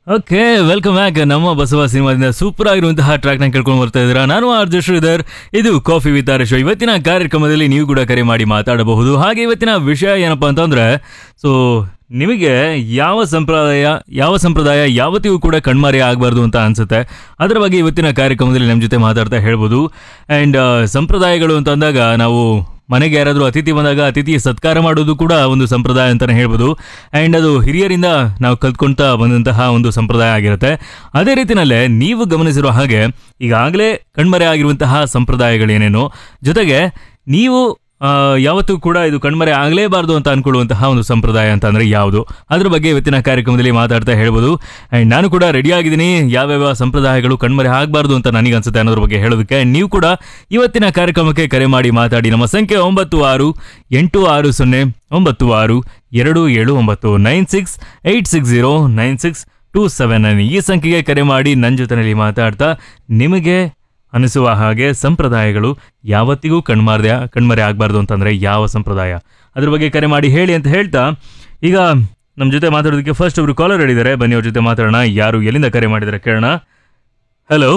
Okay welcome back ನಮ್ಮ ಬಸವ ಸಿನಿಮಾದಿಂದ super ಆಗಿರುವಂತಹ ಟ್ರ್ಯಾಕ್ ನ ಕೇಳ್ಕೊಂಡು ಬರ್ತಾ ಇದ್ದೀರಾ ನಾನು ಆರ್ ಜೆ ಶ್ರೀಧರ್ ಇದು ಕಾಫಿ ವಿತ್ ಆರ್ ಶೋ ಇವತ್ತಿನ ಕಾರ್ಯಕ್ರಮದಲ್ಲಿ ನೀವು ಕೂಡ ಕರೆ ಮಾಡಿ ಮಾತಾಡಬಹುದು ಹಾಗೆ ಇವತ್ತಿನ ವಿಷಯ ಏನಪ್ಪಾ ಅಂತಂದ್ರೆ ಸೊ ನಿಮಗೆ ಯಾವ ಸಂಪ್ರದಾಯ ಯಾವ ಸಂಪ್ರದಾಯ ಯಾವತ್ತಿಗೂ ಕೂಡ ಕಣ್ಮರೆ ಆಗಬಾರ್ದು ಅಂತ ಅನ್ಸುತ್ತೆ ಅದರ ಬಗ್ಗೆ ಇವತ್ತಿನ ಕಾರ್ಯಕ್ರಮದಲ್ಲಿ ನಮ್ಮ ಜೊತೆ ಮಾತಾಡ್ತಾ ಹೇಳ್ಬೋದು ಆ್ಯಂಡ್ ಸಂಪ್ರದಾಯಗಳು ಅಂತ ಅಂದಾಗ ನಾವು ಮನೆಗೆ ಯಾರಾದರೂ ಅತಿಥಿ ಬಂದಾಗ ಅತಿಥಿ ಸತ್ಕಾರ ಮಾಡೋದು ಕೂಡ ಒಂದು ಸಂಪ್ರದಾಯ ಅಂತಲೇ ಹೇಳ್ಬೋದು ಆ್ಯಂಡ್ ಅದು ಹಿರಿಯರಿಂದ ನಾವು ಕಲ್ತ್ಕೊಳ್ತಾ ಬಂದಂತಹ ಒಂದು ಸಂಪ್ರದಾಯ ಆಗಿರುತ್ತೆ ಅದೇ ರೀತಿಯಲ್ಲೇ ನೀವು ಗಮನಿಸಿರೋ ಹಾಗೆ ಈಗಾಗಲೇ ಕಣ್ಮರೆ ಆಗಿರುವಂತಹ ಸಂಪ್ರದಾಯಗಳೇನೇನು ಜೊತೆಗೆ ನೀವು ಆ, ಯಾವತ್ತೂ ಕೂಡ ಇದು ಕಣ್ಮರೆ ಆಗಲೇಬಾರ್ದು ಅಂತ ಅನ್ಕೊಳ್ಳುವಂತಹ ಒಂದು ಸಂಪ್ರದಾಯ ಅಂತ ಅಂದ್ರೆ ಯಾವುದು ಅದ್ರ ಬಗ್ಗೆ ಇವತ್ತಿನ ಕಾರ್ಯಕ್ರಮದಲ್ಲಿ ಮಾತಾಡ್ತಾ ಹೇಳ್ಬೋದು ಆ್ಯಂಡ್ ನಾನು ಕೂಡ ರೆಡಿ ಆಗಿದ್ದೀನಿ ಯಾವ್ಯಾವ ಸಂಪ್ರದಾಯಗಳು ಕಣ್ಮರೆ ಆಗಬಾರ್ದು ಅಂತ ನನಗೆ ಅನ್ಸುತ್ತೆ ಅನ್ನೋದ್ರ ಬಗ್ಗೆ ಹೇಳೋದಕ್ಕೆ ನೀವು ಕೂಡ ಇವತ್ತಿನ ಕಾರ್ಯಕ್ರಮಕ್ಕೆ ಕರೆ ಮಾಡಿ ಮಾತಾಡಿ ನಮ್ಮ ಸಂಖ್ಯೆ ಒಂಬತ್ತು ಆರು ಎಂಟು ಆರು ಸೊನ್ನೆ ಒಂಬತ್ತು ಆರು ಎರಡು ಏಳು ಒಂಬತ್ತು nine six eight six zero nine six two seven nine ಈ ಸಂಖ್ಯೆಗೆ ಕರೆ ಮಾಡಿ ನನ್ನ ಜೊತೆಯಲ್ಲಿ ಮಾತಾಡ್ತಾ ನಿಮಗೆ ಅನಿಸುವ ಹಾಗೆ ಸಂಪ್ರದಾಯಗಳು ಯಾವತ್ತಿಗೂ ಕಣ್ಮಾರ್ದೆ ಕಣ್ಮರೆ ಆಗಬಾರ್ದು ಅಂತಂದ್ರೆ ಯಾವ ಸಂಪ್ರದಾಯ ಅದ್ರ ಬಗ್ಗೆ ಕರೆ ಮಾಡಿ ಹೇಳಿ ಅಂತ ಹೇಳ್ತಾ ಈಗ ನಮ್ಮ ಜೊತೆ ಮಾತಾಡೋದಕ್ಕೆ ಫಸ್ಟ್ ಒಬ್ರು ಕಾಲರ್ ಹೇಳಿದ್ದಾರೆ ಬನ್ನಿ ಅವ್ರ ಜೊತೆ ಮಾತಾಡೋಣ ಯಾರು ಎಲ್ಲಿಂದ ಕರೆ ಮಾಡಿದ್ದಾರೆ ಕೇಳೋಣ ಹಲೋ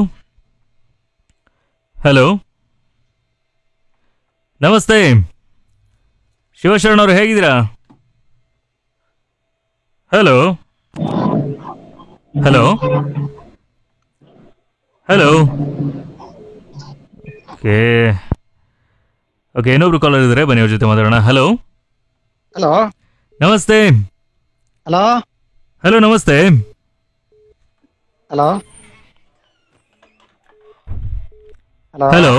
ಹಲೋ ನಮಸ್ತೆ ಶಿವಶರಣ್ ಅವರು ಹೇಗಿದ್ದೀರಾ hello hello hello okay okay ಇನ್ನೊಬ್ರು ಕಾಲರ್ ಇದ್ದಾರೆ ಬನ್ನಿ ಅವ್ರ ಜೊತೆ ಮಾತಾಡೋಣ ಹಲೋ ಹಲೋ ನಮಸ್ತೆ ಹಲೋ ಹಲೋ ನಮಸ್ತೆ hello hello hello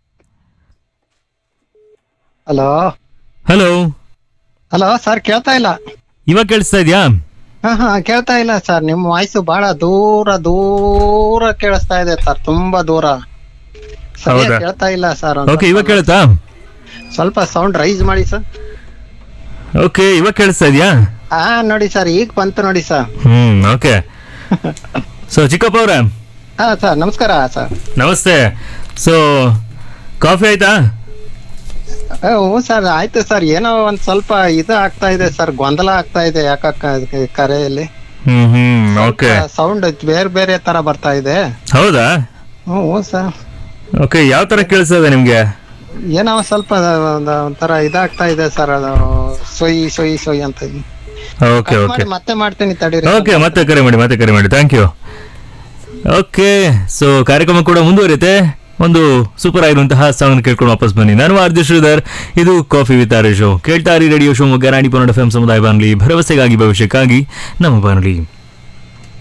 hello hello hello sir ಕೇಳ್ತಾ ಇಲ್ಲ ಇವಾಗ ಕೇಳಿಸ್ತಾ ಇದೆಯಾ ಹಾ ಹಾ ಕೇಳ್ತಾ ಇಲ್ಲ ಸರ್ ನಿಮ್ಮ ವಾಯ್ಸು ಬಹಳ ದೂರ ದೂರ ಕೇಳಿಸ್ತಾ ಇದೆ ಸರ್ ತುಂಬಾ ದೂರ ಸರಿಯಾಗಿ ಹೌದಾ? ಕೇಳ್ತಾ ಇಲ್ಲ ಸರ್ ಒಂದ್ ಓಕೆ ಇವಾಗ ಸ್ವಲ್ಪ- ಕೇಳುತ್ತಾ ಸ್ವಲ್ಪ ಸೌಂಡ್ ರೈಸ್ ಮಾಡಿ ಸರ್ ಓಕೆ ಇವಾಗ ಕೇಳಿಸ್ತಾ ಇದೆಯಾ ಹಾ ನೋಡಿ ಸರ್ ಈಗ ಬಂತು ನೋಡಿ ಸರ್ ಹ್ಮ್ ಓಕೆ ಸೊ ಚಿಕ್ಕಪ್ಪ ಅವ್ರೆ ಹಾ ಸರ್ ನಮಸ್ಕಾರ ಸರ್ ನಮಸ್ತೆ ಸೊ ಕಾಫಿ ಆಯ್ತಾ ಏ, ಹ್ಞೂ ಸರ್ ಆಯ್ತು ಸರ್ ಏನೋ ಒಂದ್ ಸ್ವಲ್ಪ ಇದು ಆಗ್ತಾ ಇದೆ ಸರ್ ಗೊಂದಲ ಆಗ್ತಾ ಇದೆ ಯಾಕ ಕರೆಯಲ್ಲಿ ಹ್ಮ್ ಹ್ಮ್ ಓಕೆ ಸೌಂಡ್ ಬೇರೆ ಬೇರೆ ತರ ಬರ್ತಾ ಇದೆ ಹೌದಾ ಹ್ಞೂ ಹ್ಞೂ ಸರ್ ಓಕೆ ಯಾವ ತರ ಕೇಳಿಸ್ತಾ ಇದೆ ನಿಮ್ಗೆ ಏನೋ ಒಂದ್ ಸ್ವಲ್ಪ ಒಂದ್- ಒಂಥರ ಇದಾಗ್ತಾ ಇದೆ ಸರ್ ಅದು ಸೊಯ್ ಸೊಯ್ ಸೊಯ್ ಅಂತ ಓಕೆ ಕಟ್ ಓಕೆ ಮಾಡಿ ಮತ್ತೆ ಮಾಡ್ತೀನಿ ತಡೀರಿ ಓಕೆ ಮತ್ತೆ ಕರೆ ಮಾಡಿ ಮತ್ತೆ ಕರೆ ಮಾಡಿ ಥ್ಯಾಂಕ್ ಯು ಓಕೆ ಸೊ ಕಾರ್ಯಕ್ರಮ ಕೂಡ ಮುಂದುವರಿಯುತ್ತೆ ಒಂದು ಸೂಪರ್ ಆಗಿರುವಂತಹ ಸಾಂಗ್ ಕೇಳ್ಕೊಂಡು ವಾಪಸ್ ಬನ್ನಿ ನಾನು ಆರ್ಜ ಶ್ರೀಧರ್ ಇದು ಕಾಫಿ ವಿತ್ ಆರ್ ಶೋ ಕೇಳ್ತಾರಿ ರೇಡಿಯೋ ಶಿವಮೊಗ್ಗ ರಾಣಿ ಪನ್ನಡ ಎಫ್ ಸಮುದಾಯ ಬಾನುಲಿ ಭರವಸೆಗಾಗಿ ಭವಿಷ್ಯಕ್ಕಾಗಿ ನಮ್ಮ ಬಾನುಲಿ